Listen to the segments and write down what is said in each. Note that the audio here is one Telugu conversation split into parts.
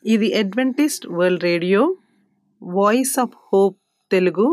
ఇది adventist world radio voice of hope Telugu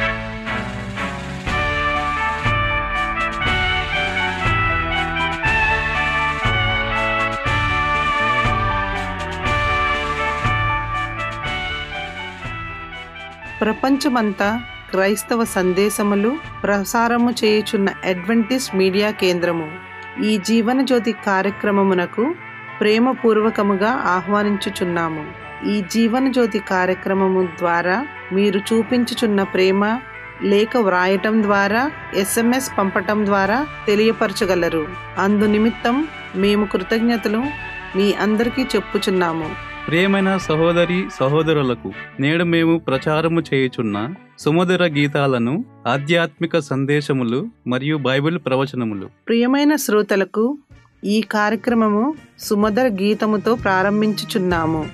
ప్రపంచమంతా క్రైస్తవ సందేశములు ప్రసారము చేయుచున్న అడ్వెంటిస్ట్ మీడియా కేంద్రము ఈ జీవన జ్యోతి కార్యక్రమమునకు ప్రేమపూర్వకముగా ఆహ్వానించుచున్నాము ఈ జీవన జ్యోతి కార్యక్రమము ద్వారా మీరు చూపించుచున్న ప్రేమ లేఖ వ్రాయటం ద్వారా ఎస్ఎంఎస్ పంపటం ద్వారా తెలియపరచగలరు అందు నిమిత్తం మేము కృతజ్ఞతలు మీ అందరికీ చెప్పుచున్నాము ప్రియమైన సహోదరి సహోదరులకు నేడు మేము ప్రచారము చేయుచున్న సుమధుర గీతాలను ఆధ్యాత్మిక సందేశములు మరియు బైబిల్ ప్రవచనములు ప్రియమైన శ్రోతలకు ఈ కార్యక్రమము సుమధుర గీతముతో ప్రారంభించుచున్నాము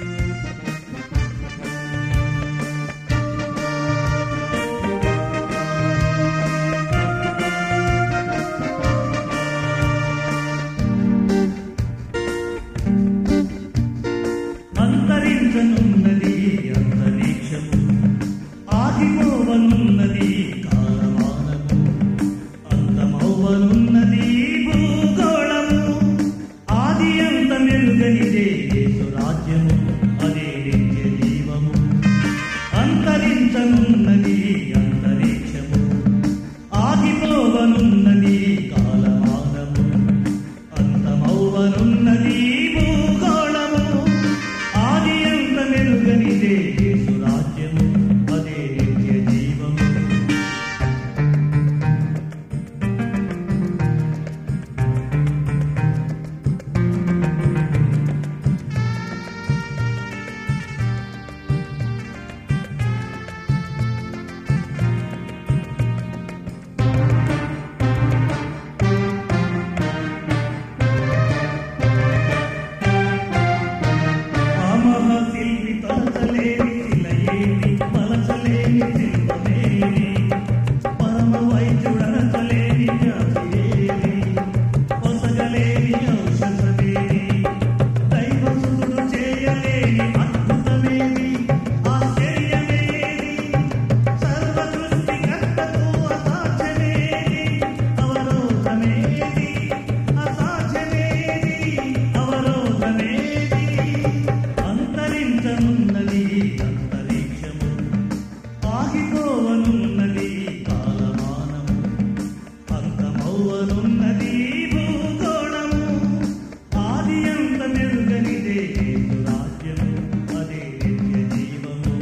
అంతరించనున్నది అంతరిక్షము ఆగిపోవనున్నది కాలమానము అంతమవ్వనున్నది భూగోళము ఆది అంత మెరుగనిదే యేసు రాజ్యము అదే నిత్య జీవము అంతరించనున్నది అంతరిక్షము ఆగిపోవనున్నది కాలమానము అంతమవ్వనున్నది భూగోళము ఆది అంత మెరుగనిదే యేసు రాజ్యము అదే నిత్య జీవము ఆమహ శిల్పి తలచలేని శిలయేని మలచలేని శిల్పమేని పరమ వైద్యుడనచలేని వ్యాధియేని పొసగలేని ఔషధమేని దైవసుడు చేయలేని అద్భుతమేని ఆశ్చర్యమేని సర్వ సృష్టికర్తకు అసాధ్యమేని అవరోధమేని అసాధ్యమేని అవరోధమేని అంతరించనున్నది అంతరిక్షము ఆగిపోవనున్నది కాలమానము అంతమవ్వనున్నది భూగోళము ఆది అంత మెరుగనిదే యేసు రాజ్యము అదే నిత్య జీవము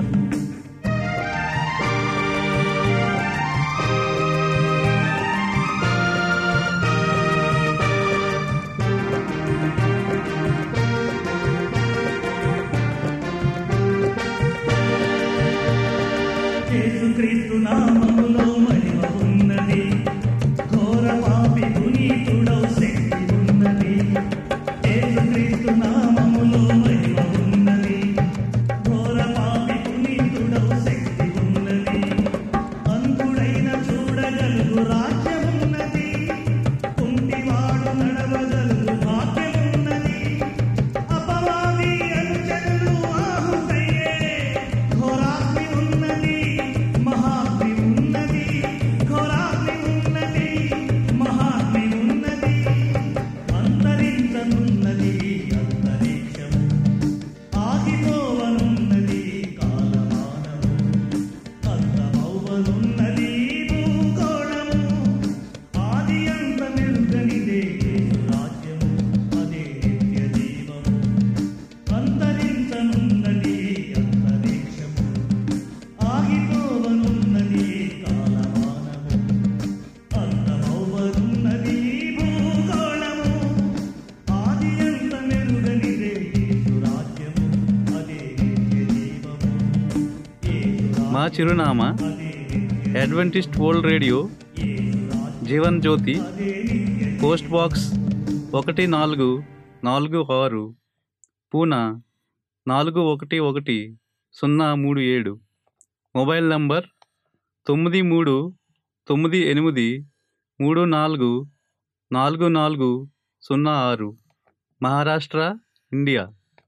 యేసుక్రీస్తు నామములో మహిమ ఉన్నది ఘోర పాపి పునీతుడౌ శక్తి ఉన్నది యేసుక్రీస్తు నామములో మహిమ ఉన్నది ఘోర పాపి పునీతుడౌ శక్తి ఉన్నది అంధుడైన చూడగలుగు రాజ్యమున్నది కుంటివాడు నడవగలుగు భాగ్యమున్నది అపవాది అనుచరులు ఆహుతయ్యే ఘోరాగ్ని ఉన్నది మహాగ్ని ఉన్నది ఘోరాగ్ని ఉన్నది మహాగ్ని ఉన్నది అంతరించనున్నది అంతరిక్షము ఆగిపోవనున్నది కాలమానము అంతమవ్వనున్నది భూగోళము ఆది అంత మెరుగనిదే యేసు రాజ్యము అదే నిత్య జీవము అంతరించనున్నది అంతరిక్షము ఆగిపోవనున్నది కాలమానము అంతమవ్వనున్నది భూగోళము ఆది అంత మెరుగనిదే యేసు రాజ్యము అదే నిత్య జీవము యేసు మా చిరునామా adventist world radio Jeevan Jyoti post box ఒకటి నాలుగు నాలుగు ఆరు పూనా నాలుగు ఒకటి ఒకటి సున్నా మూడు ఏడు మొబైల్ నంబర్ తొమ్మిది మూడు తొమ్మిది ఎనిమిది మూడు నాలుగు నాలుగు నాలుగు సున్నా ఆరు Maharashtra India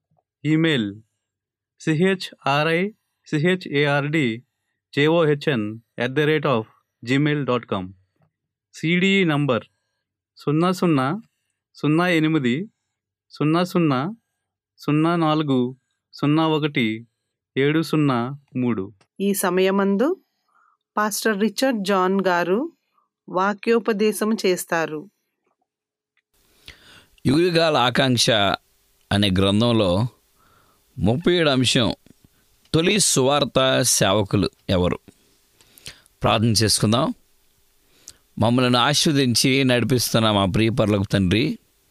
email C H R I C H A R D J O H N at the rate of Gmail dot com C D E number సున్నా సున్నా సున్నా ఎనిమిది సున్నా సున్నా సున్నా నాలుగు సున్నా ఒకటి ఏడు సున్నా మూడు ఈ సమయమందు పాస్టర్ రిచర్డ్ జాన్ గారు వాక్యోపదేశం చేస్తారు యుగయుగాల ఆకాంక్ష అనే గ్రంథంలో ముప్పై ఏడు అంశం తొలి సువార్త సేవకులు ఎవరు ప్రార్థన చేసుకుందాం మమ్మల్ని ఆస్వాదించి నడిపిస్తున్న మా ప్రియపరులకు తండ్రి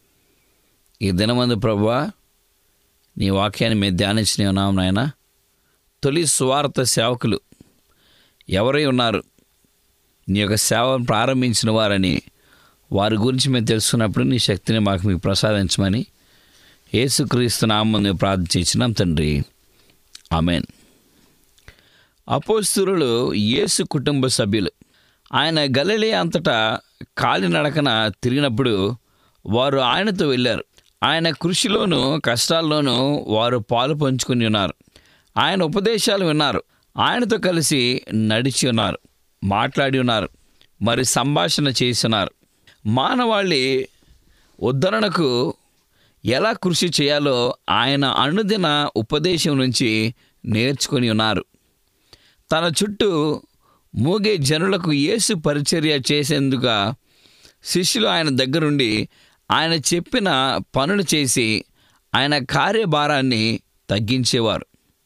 ఈ దినమందు ప్రభువా నీ వాక్యాన్ని మేము ధ్యానించిన ఉన్నాం నాయన తొలి సువార్త సేవకులు ఎవరై ఉన్నారు నీ యొక్క సేవను ప్రారంభించిన వారని వారి గురించి మేము తెలుసుకున్నప్పుడు నీ శక్తిని మాకు మీకు ప్రసాదించమని యేసుక్రీస్తు నామం ప్రార్థించినాం తండ్రి ఆమెన్ అపోస్తురులు యేసు కుటుంబ సభ్యులు ఆయన గలిలే అంతటా కాలినడకన తిరిగినప్పుడు వారు ఆయనతో వెళ్ళారు ఆయన కృషిలోనూ కష్టాల్లోనూ వారు పాలు పంచుకుని ఉన్నారు ఆయన ఉపదేశాలు విన్నారు ఆయనతో కలిసి నడిచి ఉన్నారు మాట్లాడి ఉన్నారు మరి సంభాషణ చేస్తున్నారు మానవాళి ఉద్ధరణకు ఎలా కృషి చేయాలో ఆయన అనుదిన ఉపదేశం నుంచి నేర్చుకొని ఉన్నారు తన చుట్టూ మూగే జనులకు యేసు పరిచర్య చేసేందుకు శిష్యులు ఆయన దగ్గరుండి ఆయన చెప్పిన పనులు చేసి ఆయన కార్యభారాన్ని తగ్గించేవారు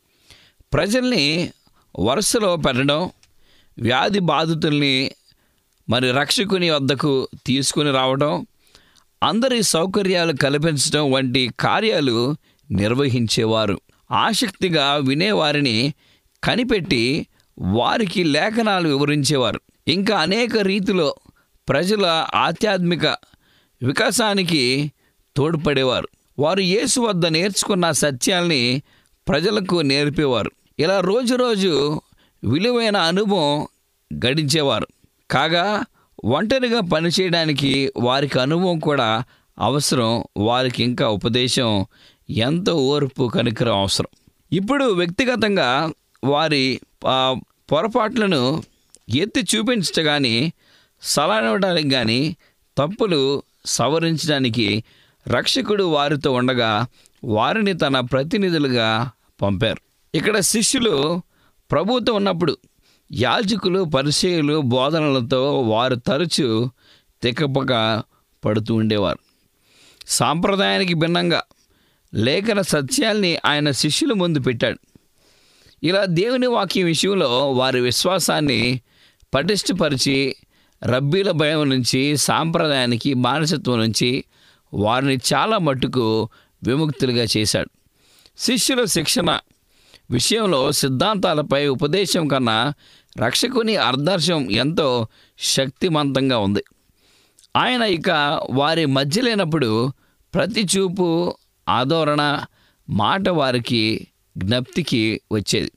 ప్రజల్ని వరుసలో పెట్టడం వ్యాధి బాధితుల్ని మరి రక్షకుని వద్దకు తీసుకుని రావడం అందరి సౌకర్యాలు కల్పించడం వంటి కార్యాలు నిర్వహించేవారు ఆసక్తిగా వినేవారిని కనిపెట్టి వారికి లేఖనాలు వివరించేవారు ఇంకా అనేక రీతిలో ప్రజల ఆధ్యాత్మిక వికాసానికి తోడ్పడేవారు వారు యేసు వద్ద నేర్చుకున్న సత్యాల్ని ప్రజలకు నేర్పేవారు ఇలా రోజు రోజు విలువైన అనుభవం గడించేవారు కాగా ఒంటరిగా పనిచేయడానికి వారికి అనుభవం కూడా అవసరం వారికి ఇంకా ఉపదేశం ఎంతో ఓర్పు కనికరం అవసరం ఇప్పుడు వ్యక్తిగతంగా వారి ఆ, పొరపాట్లను ఎత్తి చూపించట కానీ సలహా ఇవ్వడానికి కానీ తప్పులు సవరించడానికి రక్షకుడు వారితో ఉండగా వారిని తన ప్రతినిధులుగా పంపారు ఇక్కడ శిష్యులు ప్రభుతో ఉన్నప్పుడు యాజకులు పరిచయులు బోధనలతో వారు తరచూ తిక్కపక పడుతూ ఉండేవారు సాంప్రదాయానికి భిన్నంగా లేఖన సత్యాల్ని ఆయన శిష్యుల ముందు పెట్టాడు ఇలా దేవుని వాక్యం విషయంలో వారి విశ్వాసాన్ని పటిష్టపరిచి రబ్బీల భయం నుంచి సాంప్రదాయానికి మానసత్వం నుంచి వారిని చాలా మట్టుకు విముక్తులుగా చేశాడు శిష్యుల శిక్షణ విషయంలో సిద్ధాంతాలపై ఉపదేశం కన్నా రక్షకుని అర్దర్శం ఎంతో శక్తివంతంగా ఉంది ఆయన ఇక వారి మధ్య లేనప్పుడు ప్రతి చూపు ఆదోరణ మాట వారికి జ్ఞప్తికి వచ్చేది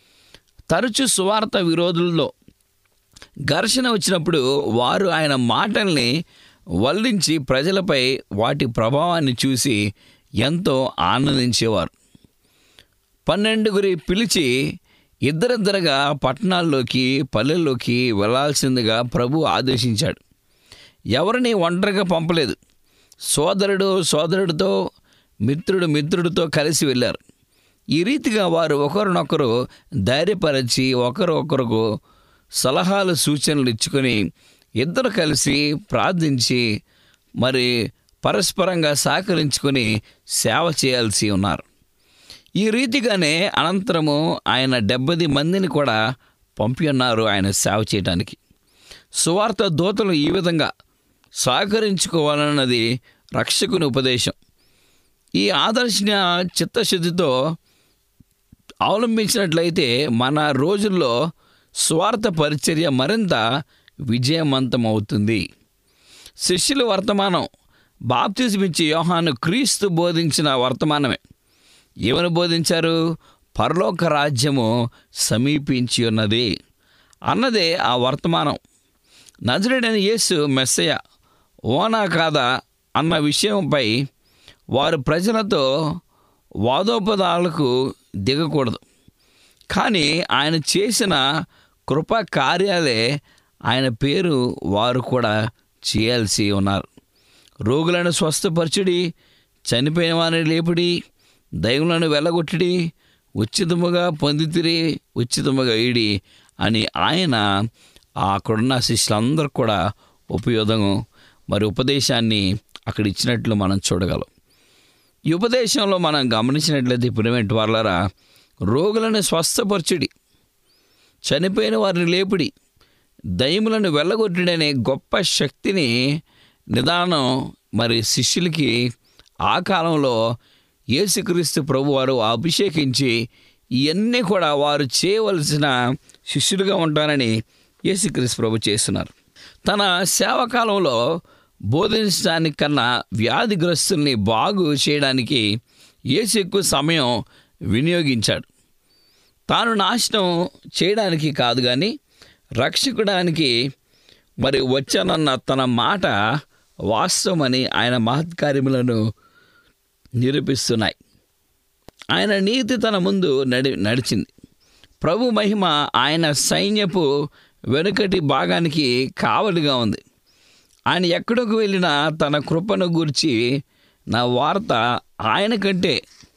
తరచు సువార్త విరోధుల్లో ఘర్షణ వచ్చినప్పుడు వారు ఆయన మాటల్ని వల్లించి ప్రజలపై వాటి ప్రభావాన్ని చూసి ఎంతో ఆనందించేవారు పన్నెండుగురి పిలిచి ఇద్దరిద్దరుగా పట్టణాల్లోకి పల్లెల్లోకి వెళ్ళాల్సిందిగా ప్రభు ఆదేశించాడు ఎవరిని ఒంటరిగా పంపలేదు సోదరుడు సోదరుడితో మిత్రుడు మిత్రుడితో కలిసి వెళ్ళారు ఈ రీతిగా వారు ఒకరినొకరు ధైర్యపరిచి ఒకరు ఒకరికి సలహాలు సూచనలు ఇచ్చుకొని ఇద్దరు కలిసి ప్రార్థించి మరి పరస్పరంగా సహకరించుకొని సేవ చేయాల్సి ఉన్నారు ఈ రీతిగానే అనంతరము ఆయన డెబ్బది మందిని కూడా పంపి ఉన్నారు ఆయన సేవ చేయడానికి సువార్త దూతలు ఈ విధంగా సహకరించుకోవాలన్నది రక్షకుని ఉపదేశం ఈ ఆదర్శన చిత్తశుద్ధితో అవలంబించినట్లయితే మన రోజుల్లో స్వార్థ పరిచర్య మరింత విజయవంతమవుతుంది శిష్యుల వర్తమానం బాప్తిజమిచ్చే యోహాను క్రీస్తు బోధించిన వర్తమానమే ఏమని బోధించారు పరలోక రాజ్యము సమీపించి ఉన్నది అన్నదే ఆ వర్తమానం నజరుడైన యేసు మెస్సయ ఓనా కాదా అన్న విషయంపై వారు ప్రజలతో వాదోపదాలకు దిగకూడదు కానీ ఆయన చేసిన కృపా కార్యాలే ఆయన పేరు వారు కూడా చేయాల్సి ఉన్నారు రోగులను స్వస్థపరచుడి చనిపోయిన వారిని లేపుడి దైవులను వెళ్ళగొట్టుడి ఉచితముగా పొందితిరి ఉచితముగా ఇడి అని ఆయన అక్కడున్న శిష్యులందరూ కూడా ఉపయోగం మరి ఉపదేశాన్ని అక్కడ ఇచ్చినట్లు మనం చూడగలం ఈ ఉపదేశంలో మనం గమనించినట్లయితే ఇప్పుడు వాళ్ళరా రోగులను స్వస్థపరచుడి చనిపోయిన వారిని లేపుడి దయములను వెళ్ళగొట్టుడనే గొప్ప శక్తిని నిదానం మరి శిష్యులకి ఆ కాలంలో యేసుక్రీస్తు ప్రభు వారు అభిషేకించి ఇవన్నీ కూడా వారు చేయవలసిన శిష్యులుగా ఉంటారని యేసుక్రీస్తు ప్రభు చేస్తున్నారు తన సేవకాలంలో బోధించడానికి కన్నా వ్యాధిగ్రస్తుల్ని బాగు చేయడానికి యేసు ఎక్కువ సమయం వినియోగించాడు తాను నాశనం చేయడానికి కాదు కానీ రక్షకుడానికి మరి వచ్చానన్న తన మాట వాస్తవమని ఆయన మహత్కార్యములను నిరూపిస్తున్నాయి ఆయన నీతి తన ముందు నడి నడిచింది ప్రభు మహిమ ఆయన సైన్యపు వెనుకటి భాగానికి కావలిగా ఉంది ఆయన ఎక్కడికి వెళ్ళినా తన కృపను గూర్చి నా వార్త ఆయన కంటే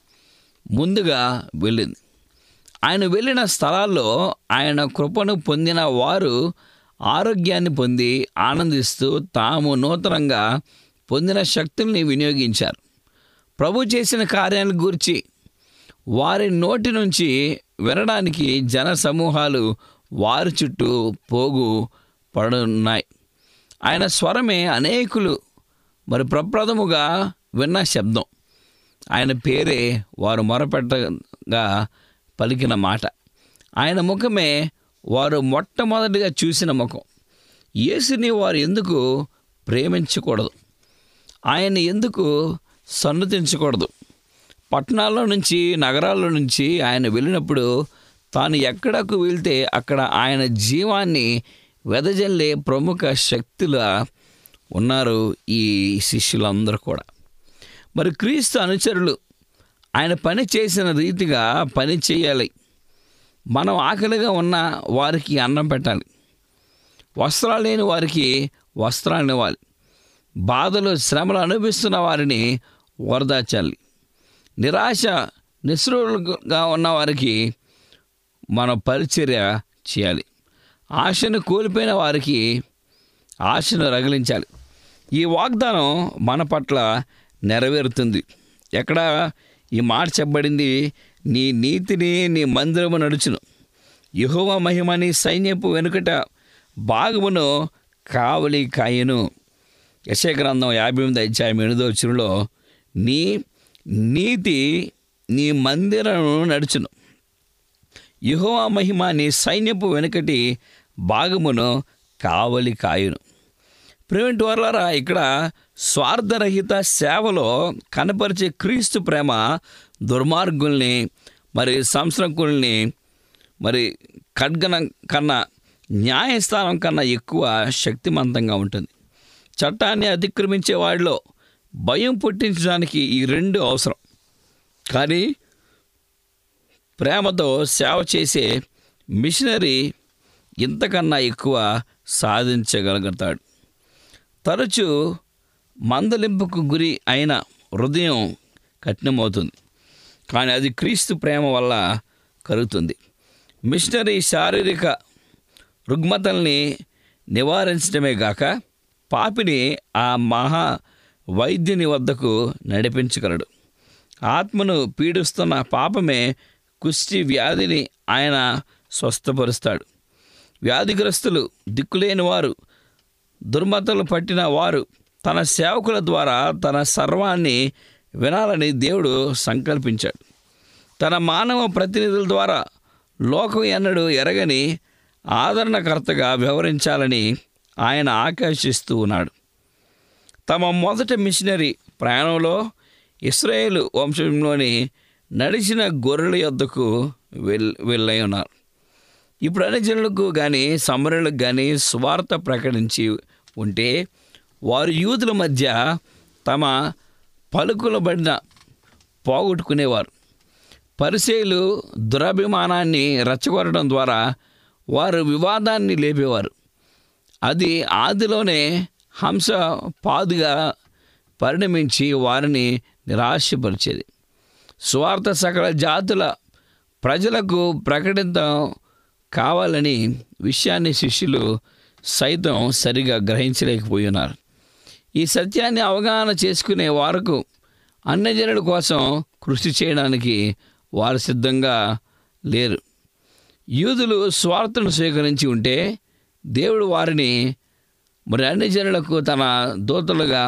ముందుగా వెళ్ళింది ఆయన వెళ్ళిన స్థలాల్లో ఆయన కృపను పొందిన వారు ఆరోగ్యాన్ని పొంది ఆనందిస్తూ తాము నూతనంగా పొందిన శక్తుల్ని వినియోగించారు ప్రభు చేసిన కార్యాల గురించి వారి నోటి నుంచి వినడానికి జన సమూహాలు వారి చుట్టూ పోగు పడున్నాయి ఆయన స్వరమే అనేకులు మరి ప్రప్రథముగా విన్న శబ్దం ఆయన పేరే వారు మొరపెట్టగా పలికిన మాట ఆయన ముఖమే వారు మొట్టమొదటిగా చూసిన ముఖం యేసుని వారు ఎందుకు ప్రేమించకూడదు ఆయన్ని ఎందుకు సన్నతించకూడదు పట్టణాల్లో నుంచి నగరాల్లో నుంచి ఆయన వెళ్ళినప్పుడు తాను ఎక్కడకు వెళ్తే అక్కడ ఆయన జీవాన్ని వెదజల్లే ప్రముఖ శక్తుల ఉన్నారు ఈ శిష్యులందరూ కూడా మరి క్రీస్తు అనుచరులు ఆయన పని చేసిన రీతిగా పని చేయాలి మనం ఆకలిగా ఉన్న వారికి అన్నం పెట్టాలి వస్త్రాలు లేని వారికి వస్త్రాలు ఇవ్వాలి బాధలు శ్రమలు అనుభవిస్తున్న వారిని ఓరదాచాలి నిరాశ నిస్రులుగా ఉన్న వారికి మన పరిచర్య చేయాలి ఆశను కోల్పోయిన వారికి ఆశను రగిలించాలి ఈ వాగ్దానం మన పట్ల నెరవేరుతుంది ఎక్కడ ఈ మాట చెప్పబడింది నీ నీతిని నీ మందిరము నడుచును యహోవ మహిమ నీ సైన్యపు వెనుకట భాగమును కావలి కాయను యశయ గ్రంథం యాభై ఎనిమిది అధ్యాయం ఎనిమిదో వచ్చినలో నీ నీతి నీ మందిరము నడుచును యహోవా మహిమ నీ సైన్యపు వెనుకటి భాగమును కావలి కాయును ప్రేమిటి వర్లరా ఇక్కడ స్వార్థరహిత సేవలో కనపరిచే క్రీస్తు ప్రేమ దుర్మార్గుల్ని మరి సంస్రకుల్ని మరి ఖడ్గన కన్నా న్యాయస్థానం కన్నా ఎక్కువ శక్తిమంతంగా ఉంటుంది చట్టాన్ని అతిక్రమించే వాడిలో భయం పుట్టించడానికి ఈ రెండు అవసరం కానీ ప్రేమతో సేవ చేసే మిషనరీ ఇంతకన్నా ఎక్కువ సాధించగలుగుతాడు తరచూ మందలింపుకు గురి అయిన హృదయం కఠినమవుతుంది కానీ అది క్రీస్తు ప్రేమ వల్ల కలుగుతుంది మిషనరీ శారీరక రుగ్మతల్ని నివారించడమే గాక పాపిని ఆ మహా వైద్యుని వద్దకు నడిపించగలడు ఆత్మను పీడిస్తున్న పాపమే కుష్టి వ్యాధిని ఆయన స్వస్థపరుస్తాడు వ్యాధిగ్రస్తులు దిక్కులేని వారు దుర్మతలు పట్టిన వారు తన సేవకుల ద్వారా తన సర్వాన్ని వినాలని దేవుడు సంకల్పించాడు తన మానవ ప్రతినిధుల ద్వారా లోకం ఎన్నడూ ఎరగని ఆదరణకర్తగా వ్యవహరించాలని ఆయన ఆకర్షిస్తూ ఉన్నాడు తమ మొదటి మిషనరీ ప్రయాణంలో ఇస్రాయేలు వంశంలోని నడిచిన గొర్రెల యొద్దకు వెల్ వెళ్ళై ఉన్నారు ఇప్పుడు అన్ని జనులకు కానీ సమరులకు కానీ స్వార్థ ప్రకటించి ఉంటే వారు యూదుల మధ్య తమ పలుకులబడిన పోగొట్టుకునేవారు పరిచయులు దురభిమానాన్ని రెచ్చగొట్టడం ద్వారా వారు వివాదాన్ని లేపేవారు అది ఆదిలోనే హంస పాదుగా పరిణమించి వారిని నిరాశపరిచేది స్వార్థ సకల జాతుల ప్రజలకు ప్రకటితం కావాలని విషయాన్ని శిష్యులు సైతం సరిగా గ్రహించలేకపోయి ఉన్నారు ఈ సత్యాన్ని అవగాహన చేసుకునే వారకు అన్యజనుల కోసం కృషి చేయడానికి వారు సిద్ధంగా లేరు యూదులు స్వార్థను స్వీకరించి ఉంటే దేవుడు వారిని మరి అన్ని జనులకు తన దూతలుగా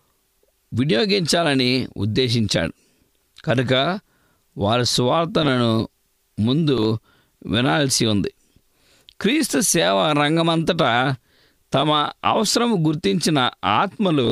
వినియోగించాలని ఉద్దేశించాడు కనుక వారి స్వార్థనను ముందు వినాల్సి ఉంది క్రీస్తు సేవ రంగమంతటా తమ అవసరం గుర్తించిన ఆత్మలు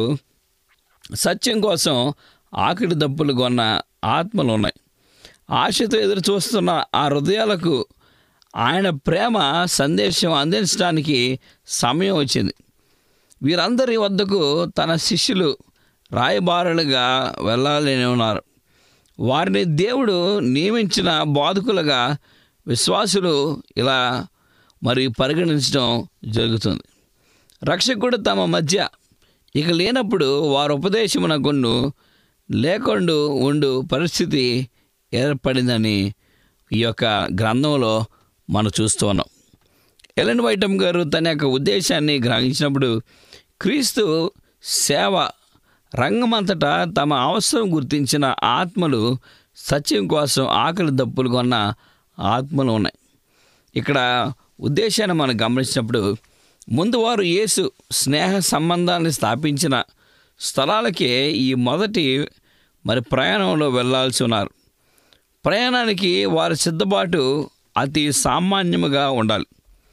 సత్యం కోసం ఆకలి దప్పులు కొన్న ఆత్మలు ఉన్నాయి ఆశతో ఎదురు చూస్తున్న ఆ హృదయాలకు ఆయన ప్రేమ సందేశం అందించడానికి సమయం వచ్చింది వీరందరి వద్దకు తన శిష్యులు రాయబారులుగా వెళ్ళాలని ఉన్నారు వారిని దేవుడు నియమించిన బాధకులుగా విశ్వాసులు ఇలా మరి పరిగణించడం జరుగుతుంది రక్షకుడు తమ మధ్య ఇక లేనప్పుడు వారి ఉపదేశమున కొన్ను లేకుండా ఉండు పరిస్థితి ఏర్పడిందని ఈ యొక్క గ్రంథంలో మనం చూస్తూ ఉన్నాం ఎలెన్ వైటమ్ గారు తన యొక్క ఉద్దేశాన్ని గ్రహించినప్పుడు క్రీస్తు సేవ రంగమంతటా తమ అవసరం గుర్తించిన ఆత్మలు సత్యం కోసం ఆకలి దప్పులు కొన్న ఆత్మలు ఉన్నాయి ఇక్కడ ఉద్దేశాన్ని మనం గమనించినప్పుడు ముందు వారు యేసు స్నేహ సంబంధాన్ని స్థాపించిన స్థలాలకే ఈ మొదటి మరి ప్రయాణంలో వెళ్ళాల్సి ఉన్నారు ప్రయాణానికి వారి సిద్ధపాటు అతి సామాన్యముగా ఉండాలి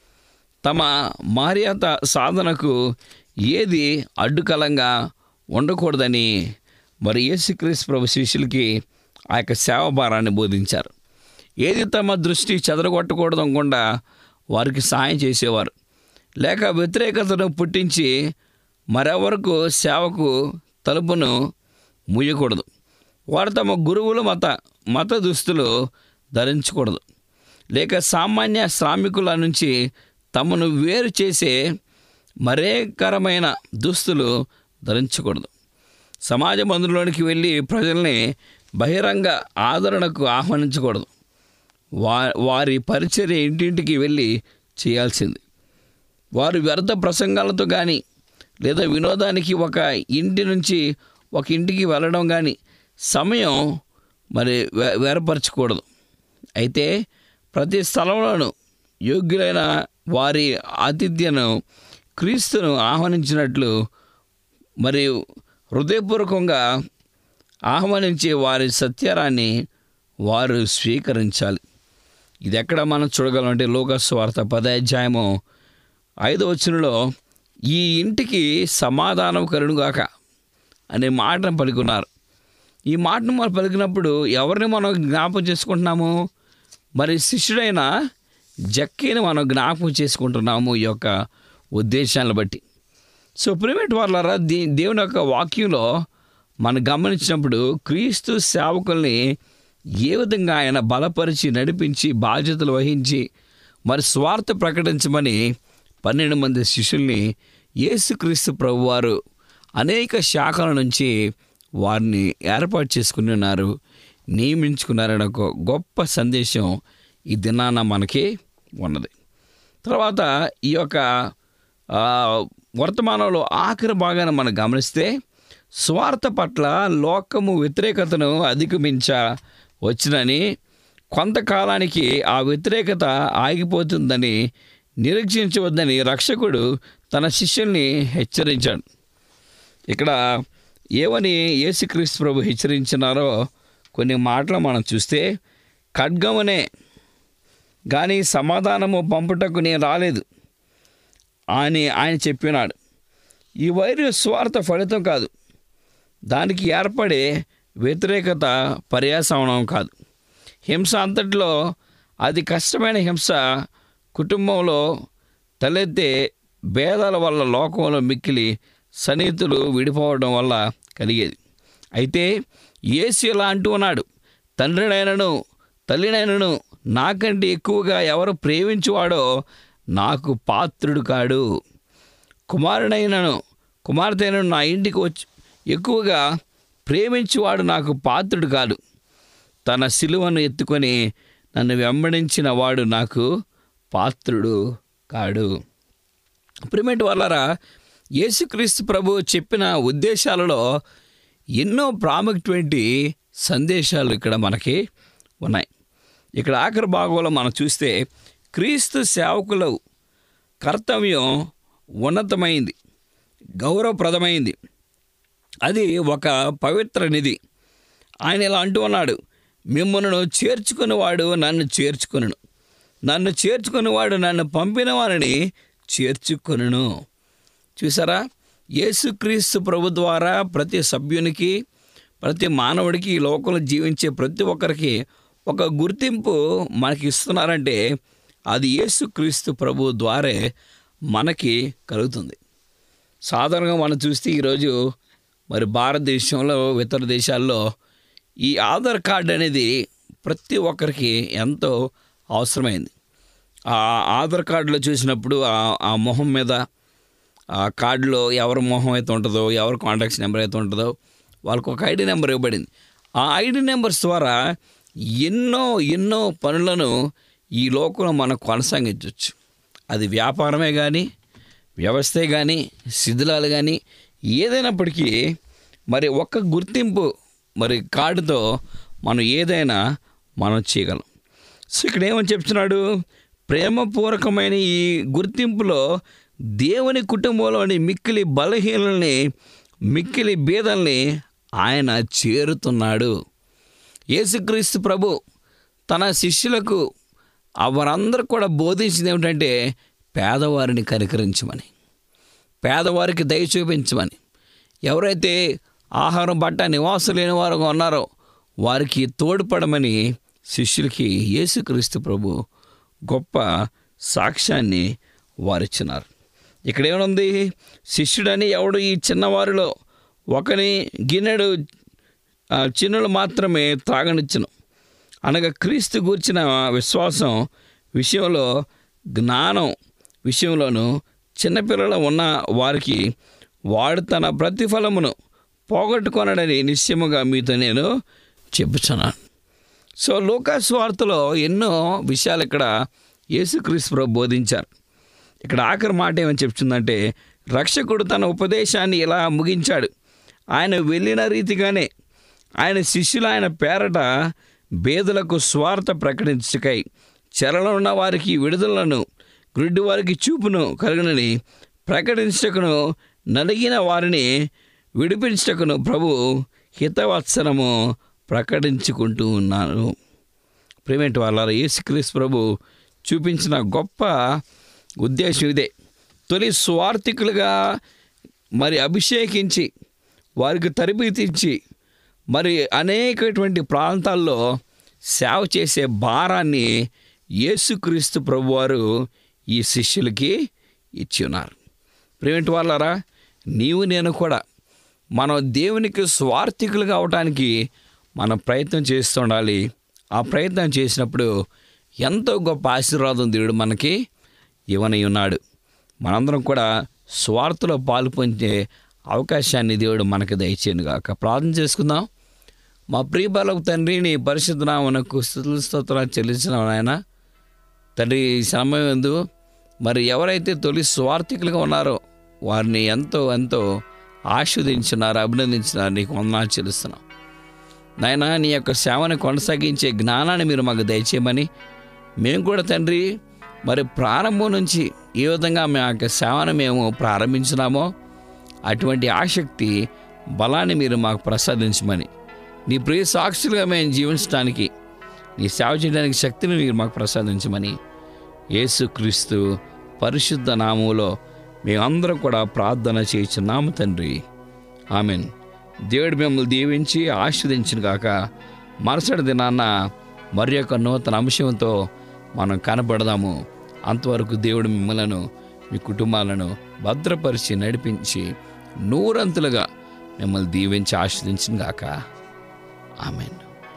తమ మార్యాత సాధనకు ఏది అడ్డుకలంగా ఉండకూడదని మరి యేసుక్రీస్తు ప్రభు శిష్యులకి ఆ యొక్క సేవ భారాన్ని బోధించారు ఏది తమ దృష్టి చెదరగొట్టకూడదు అనుకుండా వారికి సాయం చేసేవారు లేక వ్యతిరేకతను పుట్టించి మరెవరకు సేవకు తలుపును మూయకూడదు వారు తమ గురువుల మత మత దుస్తులు ధరించకూడదు లేక సామాన్య శ్రామికుల నుంచి తమను వేరు చేసే మరేకరమైన దుస్తులు ధరించకూడదు సమాజ మందులోనికి వెళ్ళి ప్రజల్ని బహిరంగ ఆదరణకు ఆహ్వానించకూడదు వా వారి పరిచర్య ఇంటింటికి వెళ్ళి చేయాల్సింది వారు వ్యర్థ ప్రసంగాలతో కానీ లేదా వినోదానికి ఒక ఇంటి నుంచి ఒక ఇంటికి వెళ్ళడం కానీ సమయం మరి వే- వేరపరచకూడదు అయితే ప్రతి స్థలంలోనూ యోగ్యులైన వారి ఆతిథ్యను క్రీస్తును ఆహ్వానించినట్లు మరియు హృదయపూర్వకంగా ఆహ్వానించే వారి సత్యారాన్ని వారు స్వీకరించాలి ఇది ఎక్కడ మనం చూడగలం అంటే లోకస్వార్త పదాధ్యాయము ఐదో వచనంలో ఈ ఇంటికి సమాధానం కరుణుగాక అనే మాటను పలుకున్నారు ఈ మాటను మనం పలికినప్పుడు ఎవరిని మనం జ్ఞాపకం చేసుకుంటున్నాము మరి శిష్యుడైన జక్కీని మనం జ్ఞాపకం చేసుకుంటున్నాము ఈ యొక్క ఉద్దేశాలను బట్టి సో ప్రిమేట్ వాళ్ళరా దే దేవుని యొక్క వాక్యంలో మనం గమనించినప్పుడు క్రీస్తు సేవకుల్ని ఏ విధంగా ఆయన బలపరిచి నడిపించి బాధ్యతలు వహించి మరి స్వార్థ ప్రకటించమని పన్నెండు మంది శిష్యుల్ని యేసుక్రీస్తు ప్రభువారు అనేక శాఖల నుంచి వారిని ఏర్పాటు చేసుకుని ఉన్నారు నియమించుకున్నారని ఒక గొప్ప సందేశం ఈ దినాన మనకి ఉన్నది తర్వాత ఈ యొక్క ఆ, వర్తమానంలో ఆఖరి భాగాన్ని మనం గమనిస్తే స్వార్థ పట్ల లోకము వ్యతిరేకతను అధిగమించ వచ్చినని కొంతకాలానికి ఆ వ్యతిరేకత ఆగిపోతుందని నిరీక్షించవద్దని రక్షకుడు తన శిష్యుల్ని హెచ్చరించాడు ఇక్కడ ఏమని యేసుక్రీస్తు ప్రభు హెచ్చరించినారో కొన్ని మాటలు మనం చూస్తే ఖడ్గమునే కానీ సమాధానము పంపుటకు నేను రాలేదు అని ఆయన చెప్పినాడు ఈ వైరు స్వార్థ ఫలితం కాదు దానికి ఏర్పడే వ్యతిరేకత పర్యాసవనం కాదు హింస అంతటిలో అది కష్టమైన హింస కుటుంబంలో తలెత్తే భేదాల వల్ల లోకంలో మిక్కిలి సన్నిహితులు విడిపోవడం వల్ల కలిగేది అయితే యేసు ఇలా అంటూ ఉన్నాడు తండ్రినైనను తల్లినైనను నాకంటే ఎక్కువగా ఎవరు ప్రేమించువాడో నాకు పాత్రుడు కాడు కుమారుడైనను కుమార్తెను నా ఇంటికి వచ్చి ఎక్కువగా ప్రేమించువాడు నాకు పాత్రుడు కాదు తన సిలువను ఎత్తుకొని నన్ను వెంబడించిన వాడు నాకు పాత్రుడు కాడు ప్రిమెంట్ వల్లరా యేసుక్రీస్తు ప్రభు చెప్పిన ఉద్దేశాలలో ఎన్నో ప్రాముఖ్యమైన సందేశాలు ఇక్కడ మనకి ఉన్నాయి ఇక్కడ ఆఖరి భాగంలో మనం చూస్తే క్రీస్తు సేవకుల కర్తవ్యం ఉన్నతమైంది గౌరవప్రదమైంది అది ఒక పవిత్ర నిధి ఆయన ఇలా అంటూ ఉన్నాడు మిమ్మల్ని చేర్చుకునేవాడు నన్ను చేర్చుకొనును నన్ను చేర్చుకునేవాడు నన్ను పంపిన వారిని చేర్చుకొనును చూసారా యేసుక్రీస్తు ప్రభు ద్వారా ప్రతి సభ్యునికి ప్రతి మానవుడికి ఈ లోకంలో జీవించే ప్రతి ఒక్కరికి ఒక గుర్తింపు మనకి ఇస్తున్నారంటే అది యేసుక్రీస్తు ప్రభు ద్వారే మనకి కలుగుతుంది సాధారణంగా మనం చూస్తే ఈరోజు మరి భారతదేశంలో ఇతర దేశాల్లో ఈ ఆధార్ కార్డు అనేది ప్రతి ఒక్కరికి ఎంతో అవసరమైంది ఆ ఆధార్ కార్డులో చూసినప్పుడు ఆ- ఆ మొహం మీద ఆ కార్డులో ఎవరి మొహం అయితే ఉంటుందో ఎవరి కాంటాక్ట్స్ నెంబర్ అయితే ఉంటుందో వాళ్ళకి ఒక ఐడి నెంబర్ ఇవ్వబడింది ఆ ఐడి నెంబర్స్ ద్వారా ఎన్నో ఎన్నో పనులను ఈ లోకంలో మనం కొనసాగించవచ్చు అది వ్యాపారమే కానీ వ్యవస్థే కానీ శిథిలాలు కానీ ఏదైనప్పటికీ మరి ఒక్క గుర్తింపు మరి కార్డుతో మనం ఏదైనా మనం చేయగలం సో ఇక్కడ ఏమని చెప్తున్నాడు ప్రేమపూర్వకమైన ఈ గుర్తింపులో దేవుని కుటుంబంలోని మిక్కిలి బలహీనల్ని మిక్కిలి బీదల్ని ఆయన చేరుతున్నాడు యేసుక్రీస్తు ప్రభు తన శిష్యులకు ఆ వారందరూ కూడా బోధించింది ఏమిటంటే పేదవారిని కనికరించమని పేదవారికి దయ చూపించమని ఎవరైతే ఆహారం బట్ట నివాసం లేని వారు ఉన్నారో వారికి తోడ్పడమని శిష్యులకి యేసుక్రీస్తు ప్రభు గొప్ప సాక్ష్యాన్ని వారిచ్చినారు ఇక్కడ ఏమనుంది శిష్యుడని ఎవడు ఈ చిన్నవారిలో ఒకని గిన్నెడు ఆ, చిన్నులు మాత్రమే త్రాగనిచ్చును అనగా క్రీస్తు గూర్చిన విశ్వాసం విషయంలో జ్ఞానం విషయంలోనూ చిన్నపిల్లలు ఉన్న వారికి వాడు తన ప్రతిఫలమును పోగొట్టుకొనడని నిశ్చయముగా మీతో నేను చెప్పుచున్నాను సో లోకాస్ వార్తలో ఎన్నో విషయాలు ఇక్కడ యేసుక్రీస్తు ప్రభు బోధించారు ఇక్కడ ఆఖరి మాట ఏమని చెప్తుందంటే రక్షకుడు తన ఉపదేశాన్ని ఇలా ముగించాడు ఆయన వెళ్ళిన రీతిగానే ఆయన శిష్యులు ఆయన పేరట బేదలకు స్వార్థ ప్రకటించకై చెరలో ఉన్న వారికి విడుదలను గ్రుడ్డి వారికి చూపును కలుగునని ప్రకటించటకును నలిగిన వారిని విడిపించటకును ప్రభు హితవత్సరము ప్రకటించుకుంటూ ఉన్నాను ప్రేమేంటి వాళ్ళ యేసుక్రీస్తు ప్రభు చూపించిన గొప్ప ఉద్దేశం ఇదే తొలి స్వార్థికులుగా మరి అభిషేకించి వారికి తరబితించి మరి అనేకటువంటి ప్రాంతాల్లో సేవ చేసే భారాన్ని యేసుక్రీస్తు ప్రభువారు ఈ శిష్యులకి ఇచ్చి ఉన్నారు ప్రేమిటి వాళ్ళారా నీవు నేను కూడా మనం దేవునికి స్వార్థికులుగా అవటానికి మనం ప్రయత్నం చేస్తూ ఉండాలి ఆ ప్రయత్నం చేసినప్పుడు ఎంతో గొప్ప ఆశీర్వాదం దేవుడు మనకి ఇవ్వనై ఉన్నాడు మనందరం కూడా స్వార్థలో పాలు పొందే అవకాశాన్ని దేవుడు మనకి దయచేయను గాక ప్రార్థన చేసుకుందాం మా ప్రియ బాలకు తండ్రి నీ పరిశుద్ధ నామనకు స్థుతుల స్తోత్రాలు చెల్లించిన ఆయన తండ్రి ఈ సమయం ఎందు మరి ఎవరైతే తొలి స్వార్థికులుగా ఉన్నారో వారిని ఎంతో ఎంతో ఆస్వాదించినారు అభినందించినారు నీకు వందనాలు చెల్లిస్తున్నాం నాయన నీ యొక్క సేవను కొనసాగించే జ్ఞానాన్ని మీరు మాకు దయచేయమని మేము కూడా తండ్రి మరి ప్రారంభం నుంచి ఏ విధంగా మా యొక్క సేవను మేము ప్రారంభించినామో అటువంటి ఆసక్తి బలాన్ని మీరు మాకు ప్రసాదించమని నీ ప్రియ సాక్షులుగా మేము జీవించడానికి నీ సేవ చేయడానికి శక్తిని మీరు మాకు ప్రసాదించమని యేసుక్రీస్తు పరిశుద్ధ నామంలో మేమందరం కూడా ప్రార్థన చేయించున్నాము తండ్రి ఆమెన్ దేవుడు మిమ్మల్ని దీవించి ఆశీర్వదించిన కాక మరుసటి దినాన్న మరి యొక్క నూతన అంశంతో మనం కనపడదాము అంతవరకు దేవుడు మిమ్మలను మీ కుటుంబాలను భద్రపరిచి నడిపించి నూరంతులుగా మిమ్మల్ని దీవించి ఆశీర్వదించిన గాక ఆమెన్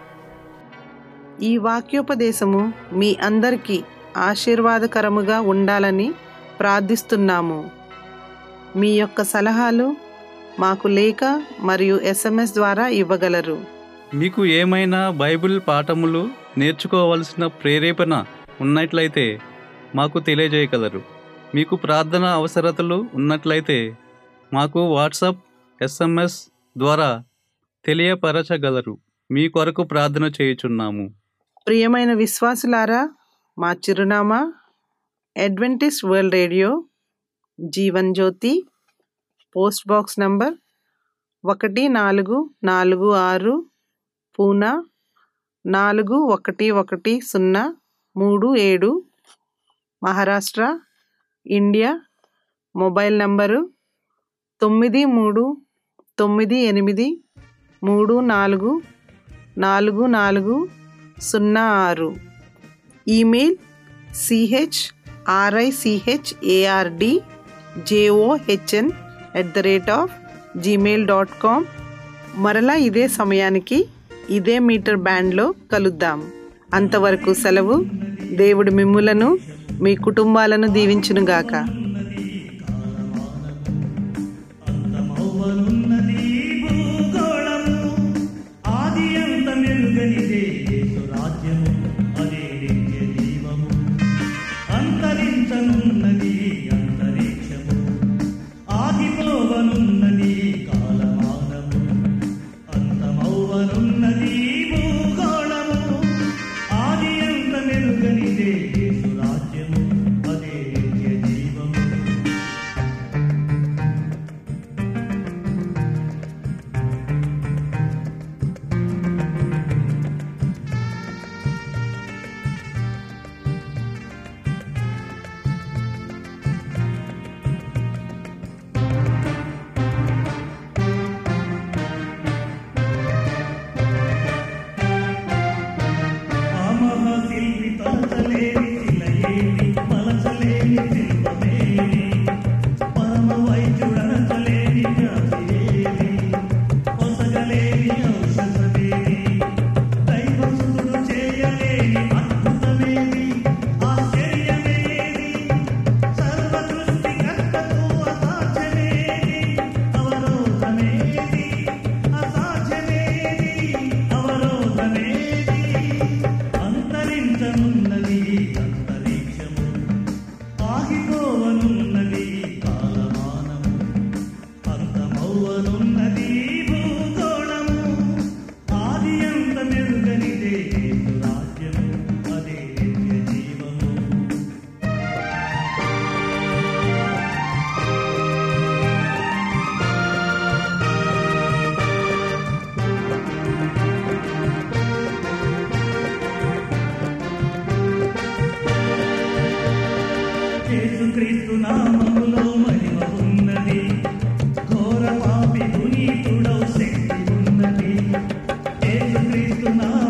ఈ వాక్యోపదేశము మీ అందరికీ ఆశీర్వాదకరముగా ఉండాలని ప్రార్థిస్తున్నాము మీ యొక్క సలహాలు మాకు లేఖ మరియు ఎస్ఎంఎస్ ద్వారా ఇవ్వగలరు మీకు ఏమైనా బైబిల్ పాఠములు నేర్చుకోవలసిన ప్రేరేపణ ఉన్నట్లయితే మాకు తెలియజేయగలరు మీకు ప్రార్థన అవసరతలు ఉన్నట్లయితే మాకు వాట్సాప్ ఎస్ఎంఎస్ ద్వారా తెలియపరచగలరు మీ కొరకు ప్రార్థన చేయుచున్నాము ప్రియమైన విశ్వాసులారా మా చిరునామా adventist world radio Jeevan Jyoti post box number ఒకటి నాలుగు నాలుగు ఆరు పూనా నాలుగు ఒకటి ఒకటి సున్నా మూడు ఏడు మహారాష్ట్ర ఇండియా మొబైల్ నంబరు తొమ్మిది మూడు తొమ్మిది ఎనిమిది మూడు నాలుగు నాలుగు నాలుగు సున్నా ఆరు email C H R I C H A R D J O H N at the rate of Gmail dot com మరలా ఇదే సమయానికి ఇదే మీటర్ బ్యాండ్లో కలుద్దాం అంతవరకు సెలవు దేవుడు మిమ్ములను మీ కుటుంబాలను దీవించునుగాక అంతమవ్వనున్నది భూగోళము ఆది అంత మెరుగనిదే యేసు రాజ్యము అదే నిత్య జీవము అంతరించనున్నది అంతరిక్షము ఆగిపోవనున్నది కాలమానము అంతమవ్వనున్నది భూగోళము ఆది అంత మెరుగనిదే యేసు రాజ్యము అదే నిత్య జీవము ఆ మహాశిల్పి తలచలేని శిలయేమి, మలచలేని శిల్పమేమి, పరమ వైద్యుడనచలేని వ్యాధియేమి, పొసగలేని ఔషధమేమి, దైవసుతుడు చేయలేని అద్భుతమేమి, ఆశ్చర్యమేమి, సర్వసృష్టికర్తకు అసాధ్యమేమి, అవరోధమేమి, అసాధ్యమేమి, అవరోధమేమి, అంతరించనున్నది అంతరిక్షము ఆగిపోవనున్నది కాలమానము అంతమవ్వనున్నది భూగోళము ఆది అంత మెరుగనిదే యేసు రాజ్యము అదే నిత్య జీవము యేసుక్రీస్తు నామములో మహిమ ఉన్నది ఘోర పాపి పునీతుడౌ శక్తి ఉన్నది యేసుక్రీస్తు నామములో